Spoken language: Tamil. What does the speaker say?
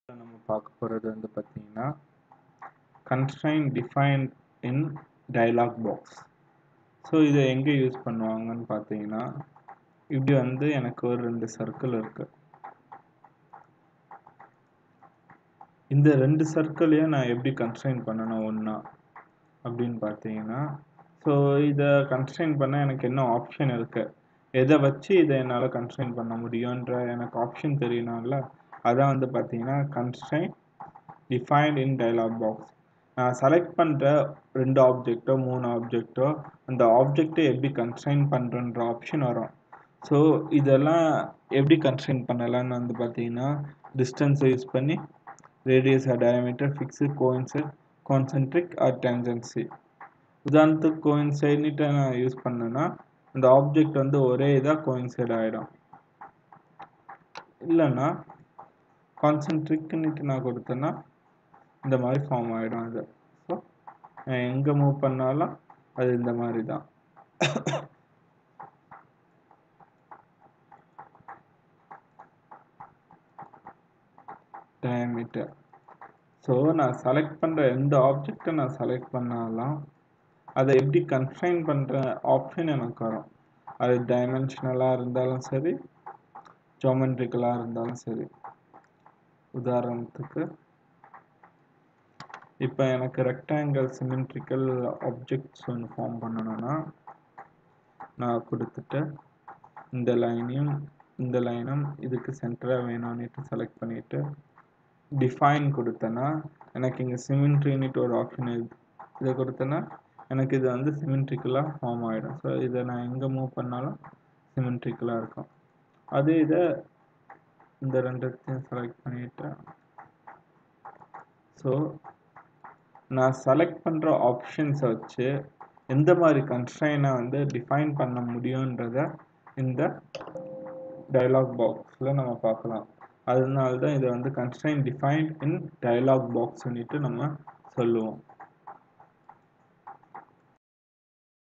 நம்ம பார்க்க போகிறது வந்து பார்த்தீங்கன்னா constraint defined in dialog box so இதை எங்கே யூஸ் பண்ணுவாங்கன்னு பார்த்தீங்கன்னா இப்படி வந்து எனக்கு ஒரு ரெண்டு சர்க்கிள் இருக்கு இந்த ரெண்டு சர்க்கிளையும் நான் எப்படி கன்ஸ்ட்ரைன் பண்ணணும் ஒன்றா அப்படின்னு பார்த்தீங்கன்னா ஸோ இதை கன்ஸ்ட்ரைன் பண்ண எனக்கு என்ன ஆப்ஷன் இருக்கு எதை வச்சு இதை என்னால் கன்ஸ்ட்ரைன் பண்ண முடியுன்ற எனக்கு ஆப்ஷன் தெரியணும்ல அதான் வந்து பார்த்தீங்கன்னா constrain defined in dialog box நான் செலக்ட் பண்ணுற ரெண்டு ஆப்ஜெக்டோ மூணு ஆப்ஜெக்டோ அந்த ஆப்ஜெக்டை எப்படி கன்ஸ்ட்ரைன் பண்ணுறன்ற ஆப்ஷன் வரும் ஸோ இதெல்லாம் எப்படி கன்ஸ்ட்ரைன் பண்ணலாம்னு வந்து பார்த்தீங்கன்னா டிஸ்டன்ஸை யூஸ் பண்ணி radius or diameter fix coincide concentric or tangency உதாரணத்துக்கு கோயின்சைட்னுட்டு நான் யூஸ் பண்ணேன்னா அந்த ஆப்ஜெக்ட் வந்து ஒரே இதாக கோயின்சைட் ஆகிடும் இல்லைன்னா கான்சென்ட்ரிக்னுட்டு நான் கொடுத்தேன்னா இந்த மாதிரி ஃபார்ம் ஆகிடும் அது ஸோ நான் எங்கே மூவ் பண்ணாலும் அது இந்த மாதிரி தான் டயமீட்டர் ஸோ நான் செலக்ட் பண்ணுற எந்த ஆப்ஜெக்டை நான் செலக்ட் பண்ணாலும் அதை எப்படி கன்ஃபைன் பண்ணுற ஆப்ஷன் எனக்கு வரும் அது டைமென்ஷனலாக இருந்தாலும் சரி ஜோமெட்ரிக்கலாக இருந்தாலும் சரி உதாரணத்துக்கு இப்போ எனக்கு ரெக்டாங்கிள் சிமெட்ரிக்கல் ஆப்ஜெக்ட்ஸ் ஒன்று ஃபார்ம் பண்ணணும்னா நான் கொடுத்துட்டு இந்த லைனையும் இந்த லைனும் இதுக்கு சென்டராக வேணும்னுட்டு செலக்ட் பண்ணிவிட்டு டிஃபைன் கொடுத்தேன்னா எனக்கு இங்கே சிமெண்ட்ரின்னுட்டு ஒரு ஆப்ஷன் இது இதை கொடுத்தேன்னா எனக்கு இது வந்து சிமெண்ட்ரிக்கலாக ஃபார்ம் ஆகிடும் ஸோ இதை நான் எங்கே மூவ் பண்ணாலும் சிமெண்ட்ரிக்கலாக இருக்கும் அதே இதை இந்த ரெண்டுத்தையும் செலக்ட் பண்ணிவிட்டு ஸோ நான் செலக்ட் பண்ணுற ஆப்ஷன்ஸை வச்சு எந்த மாதிரி கன்ஸ்ட்ரைனை வந்து டிஃபைன் பண்ண முடியுன்றத இந்த டயலாக் பாக்ஸில் நம்ம பார்க்கலாம் அதனால தான் இதை வந்து கன்ஸ்ட்ரைன் டிஃபைன்ட் இன் டயலாக் பாக்ஸ்ன்னுட்டு நம்ம சொல்லுவோம்